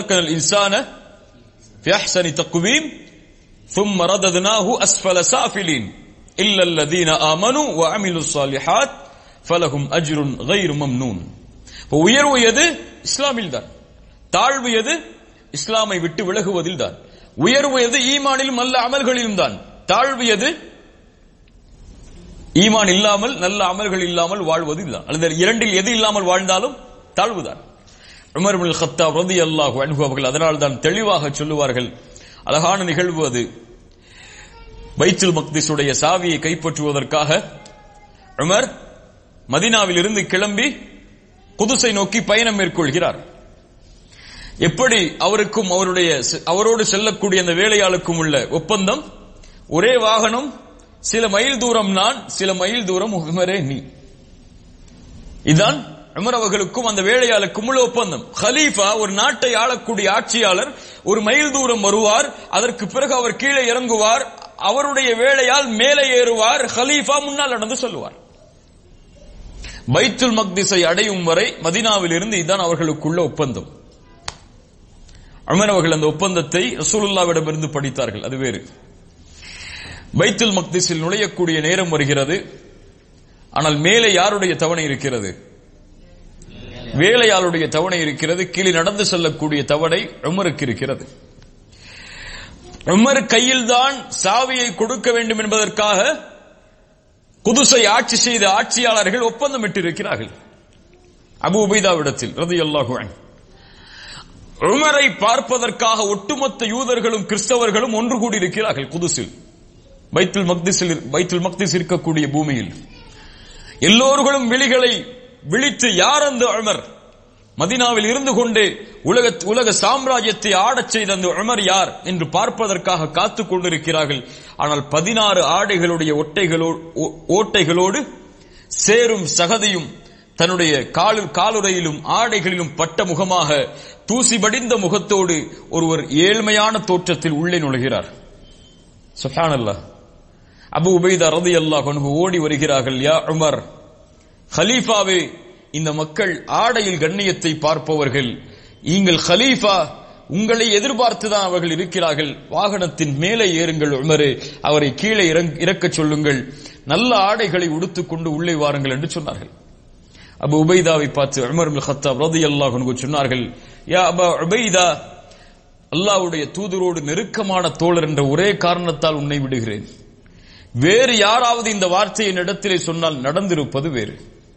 ஹலக்கல் இன்சான في أحسن تقويم ثم رددناه أسفل سافلين إلا الذين آمنوا وعملوا الصالحات فلهم أجر غير ممنون உயர்வு எது இஸ்லாமில் தான் தாழ்வு எது இஸ்லாமை விட்டு விலகுவதில் தான் உயர்வு எது ஈமானிலும் நல்ல அமல்களிலும் தான் தாழ்வு எது ஈமான் இல்லாமல் நல்ல அமல்கள் இல்லாமல் வாழ்வதில் தான் அல்லது இரண்டில் எது இல்லாமல் வாழ்ந்தாலும் தாழ்வுதான் உமர் பின் கத்தாப் ரதி அல்லாஹ் அன்ஹு அவர்கள் அதனால் தான் தெளிவாக சொல்லுவார்கள் அழகான நிகழ்வு அது பைத்துல் மக்திஸுடைய சாவியை கைப்பற்றுவதற்காக உமர் மதினாவில் இருந்து கிளம்பி குதுசை நோக்கி பயணம் மேற்கொள்கிறார் எப்படி அவருக்கும் அவருடைய அவரோடு செல்லக்கூடிய அந்த வேலையாளுக்கும் உள்ள ஒப்பந்தம் ஒரே வாகனம் சில மைல் தூரம் நான் சில மைல் தூரம் உமரே நீ இதுதான் உமர் அவர்களுக்கும் அந்த வேலையாளுக்கும் உள்ள ஒப்பந்தம் ஹலீஃபா ஒரு நாட்டை ஆளக்கூடிய ஆட்சியாளர் ஒரு மைல் தூரம் வருவார் அதற்கு பிறகு அவர் கீழே இறங்குவார் அவருடைய வேலையால் மேலே ஏறுவார் ஹலீஃபா முன்னால் நடந்து சொல்லுவார் பைத்துல் மக்திஸை அடையும் வரை மதினாவில் இருந்து இதுதான் அவர்களுக்குள்ள ஒப்பந்தம் அமர் அவர்கள் அந்த ஒப்பந்தத்தை ரசூலுல்லாவிடமிருந்து படித்தார்கள் அது வேறு பைத்துல் மக்திஸில் நுழையக்கூடிய நேரம் வருகிறது ஆனால் மேலே யாருடைய தவணை இருக்கிறது வேலையாளுடைய தவணை இருக்கிறது கீழே நடந்து செல்லக்கூடிய தவணை உமருக்கு இருக்கிறது உமர் கையில்தான் சாவியை கொடுக்க வேண்டும் என்பதற்காக குதுசை ஆட்சி செய்த ஆட்சியாளர்கள் ஒப்பந்தமிட்டிருக்கிறார்கள் அபு உபைதாவிடத்தில் ரதி அல்லாஹு உமரை பார்ப்பதற்காக ஒட்டுமொத்த யூதர்களும் கிறிஸ்தவர்களும் ஒன்று கூடியிருக்கிறார்கள் குதுசில் பைத்துல் மக்திஸில் பைத்துல் மக்திஸ் இருக்கக்கூடிய பூமியில் எல்லோர்களும் விழிகளை விழித்து யார் அந்த உமர் மதினாவில் இருந்து கொண்டு உலக உலக சாம்ராஜ்யத்தை ஆடச் செய்த அந்த உமர் யார் என்று பார்ப்பதற்காக காத்துக் கொண்டிருக்கிறார்கள் ஆனால் பதினாறு ஆடைகளுடைய ஒட்டைகளோடு ஓட்டைகளோடு சேரும் சகதியும் தன்னுடைய காலு காலுறையிலும் ஆடைகளிலும் பட்ட முகமாக தூசி படிந்த முகத்தோடு ஒருவர் ஏழ்மையான தோற்றத்தில் உள்ளே நுழைகிறார் சுஹான் அல்லாஹ் அபு உபைதா ரதி அல்லாஹ் ஓடி வருகிறார்கள் யா உமர் ஹலீஃபாவே இந்த மக்கள் ஆடையில் கண்ணியத்தை பார்ப்பவர்கள் நீங்கள் ஹலீஃபா உங்களை எதிர்பார்த்துதான் அவர்கள் இருக்கிறார்கள் வாகனத்தின் மேலே ஏறுங்கள் உமரு அவரை கீழே இறக்க சொல்லுங்கள் நல்ல ஆடைகளை உடுத்துக் கொண்டு உள்ளே வாருங்கள் என்று சொன்னார்கள் அபு உபைதாவை பார்த்து உமர் ஹத்தாப் ரதி அல்லாஹ் சொன்னார்கள் யா அபா உபைதா அல்லாவுடைய தூதரோடு நெருக்கமான தோழர் என்ற ஒரே காரணத்தால் உன்னை விடுகிறேன் வேறு யாராவது இந்த வார்த்தையை இடத்திலே சொன்னால் நடந்திருப்பது வேறு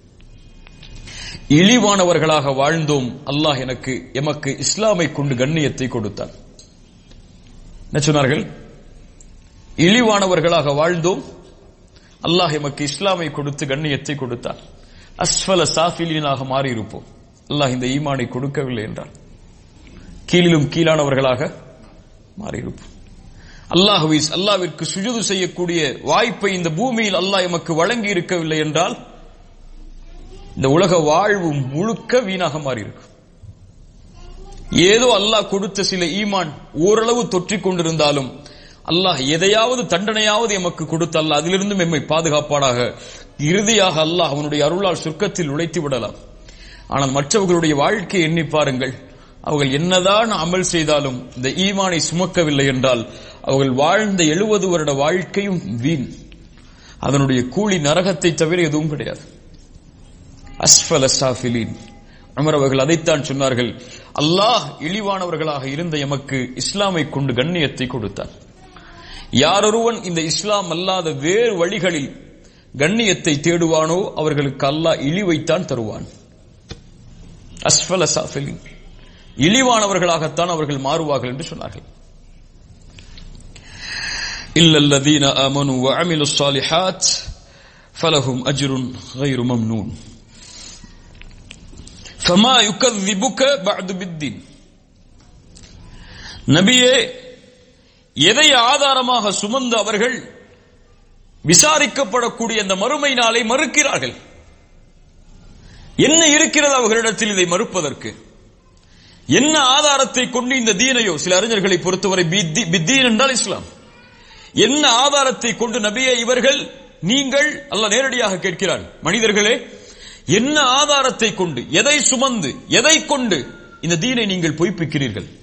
இழிவானவர்களாக வாழ்ந்தோம் அல்லாஹ் எனக்கு எமக்கு இஸ்லாமை கொண்டு கண்ணியத்தை கொடுத்தான் என்ன சொன்னார்கள் இழிவானவர்களாக வாழ்ந்தோம் அல்லாஹ் எமக்கு இஸ்லாமை கொடுத்து கண்ணியத்தை கொடுத்தான் அஸ்வல சாஃபிலீனாக மாறி இருப்போம் அல்லாஹ் இந்த ஈமானை கொடுக்கவில்லை என்றால் கீழிலும் கீழானவர்களாக மாறியிருப்போம் அல்லாஹுவி அல்லாவிற்கு சுஜுது செய்யக்கூடிய வாய்ப்பை இந்த பூமியில் அல்லாஹ் எமக்கு வழங்கி இருக்கவில்லை என்றால் இந்த உலக வாழ்வு முழுக்க வீணாக மாறியிருக்கும் ஏதோ அல்லாஹ் கொடுத்த சில ஈமான் ஓரளவு தொற்றிக் கொண்டிருந்தாலும் அல்லாஹ் எதையாவது தண்டனையாவது எமக்கு கொடுத்த அல்லாஹ் அதிலிருந்தும் எம்மை பாதுகாப்பாடாக இறுதியாக அல்லாஹ் அவனுடைய அருளால் சொர்க்கத்தில் உழைத்து விடலாம் ஆனால் மற்றவர்களுடைய வாழ்க்கையை எண்ணி பாருங்கள் அவர்கள் என்னதான் அமல் செய்தாலும் இந்த ஈமானை சுமக்கவில்லை என்றால் அவர்கள் வாழ்ந்த எழுபது வருட வாழ்க்கையும் வீண் அதனுடைய கூலி நரகத்தை தவிர எதுவும் கிடையாது அஸ்ஃபல சாஃபிலீன் அமர் அவர்கள் அதைத்தான் சொன்னார்கள் அல்லாஹ் இழிவானவர்களாக இருந்த எமக்கு இஸ்லாமை கொண்டு கண்ணியத்தை கொடுத்தார் யாரொருவன் இந்த இஸ்லாம் அல்லாத வேறு வழிகளில் கண்ணியத்தை தேடுவானோ அவர்களுக்கு அல்லாஹ் இழிவைத்தான் தருவான் அஸ்ஃபல சாஃபிலின் இழிவானவர்களாகத்தான் அவர்கள் மாறுவார்கள் என்று சொன்னார்கள் இல்லல்லதீன ஆமனு வஅமிலு ஸாலிஹாத் ஃபலஹும் அஜ்ருன் கைரு மம்னூன் ஃபமா யுகذிபுக பஅது பித்தீன் நபியே எதை ஆதாரமாக சுமந்து அவர்கள் விசாரிக்கப்படக்கூடிய அந்த மறுமை நாளை மறுக்கிறார்கள் என்ன இருக்கிறது அவர்களிடத்தில் இதை மறுப்பதற்கு என்ன ஆதாரத்தை கொண்டு இந்த தீனையோ சில அறிஞர்களை பொறுத்தவரை பித்தீன் என்றால் இஸ்லாம் என்ன ஆதாரத்தை கொண்டு நபியே இவர்கள் நீங்கள் அல்ல நேரடியாக கேட்கிறான் மனிதர்களே என்ன ஆதாரத்தை கொண்டு எதை சுமந்து எதை கொண்டு இந்த தீனை நீங்கள் பொய்ப்பிக்கிறீர்கள்